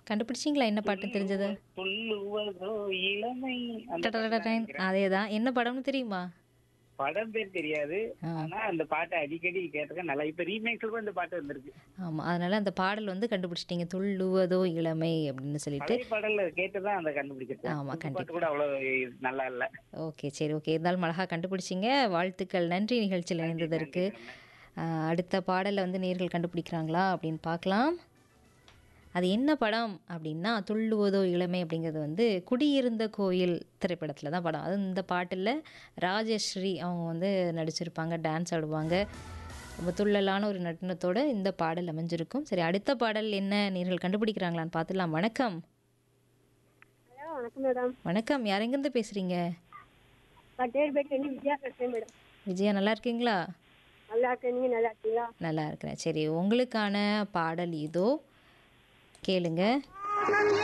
கண்டுபிடிச்சிங்களா என்ன பாட்டு தெரிஞ்சது துள்ளுவதோ இளமை அந்த டடடடடன். அதேதான் என்ன படம்னு தெரியுமா படம் பேர் தெரியாது ஆ. ஆனா அந்த பாட்டை அடிக்கடி கேட்டிருக்கேன் நல்லா இப்ப ரீமேக்ஸ்ல கூட இந்த பாட்டு வந்திருக்கு ஆமா அதனால அந்த பாடல் வந்து கண்டுபிடிச்சிட்டீங்க துள்ளுவதோ இளமை அப்படின்னு சொல்லிட்டு பழைய பாடல்ல கேட்டுதான் அந்த கண்டுபிடிக்கிறது ஆமா, புது கண்டிப்பா. பாட்டு கூட அவ்வளவு நல்லா இல்ல ஓகே சரி ஓகே இருந்தாலும் அழகாக கண்டுபிடிச்சிங்க வாழ்த்துக்கள் நன்றி நிகழ்ச்சியில் இணைந்ததற்கு ஆஹ், அடுத்த பாடலை வந்து நேர்கள் கண்டுபிடிக்கிறாங்களா அப்படின்னு பார்க்கலாம் அது என்ன படம் அப்படின்னா துள்ளுவதோ இளமை அப்படிங்கிறது வந்து குடியிருந்த கோயில் திரைப்படத்தில் தான் படம் அது இந்த பாட்டில் ராஜஸ்ரீ அவங்க வந்து நடிச்சிருப்பாங்க டான்ஸ் ஆடுவாங்க ரொம்ப துள்ளலான ஒரு நட்டனத்தோட இந்த பாடல் அமைஞ்சிருக்கும் சரி அடுத்த பாடல் என்ன நேர்கள் கண்டுபிடிக்கிறாங்களான்னு பார்த்துலாம் வணக்கம் ஹலோ வணக்கம் மேடம் வணக்கம் யாரெங்கேருந்து பேசுகிறீங்க பட்டேர்பேட் வந்து விஜயா பேசுறேன் மேடம் விஜயா நல்லா இருக்கீங்களா நல்லா இருக்கேன் நீங்க நல்லா இருக்கீங்களா நல்லா இருக்கிறேன் சரி உங்களுக்கான பாடல் இதோ கேளுங்க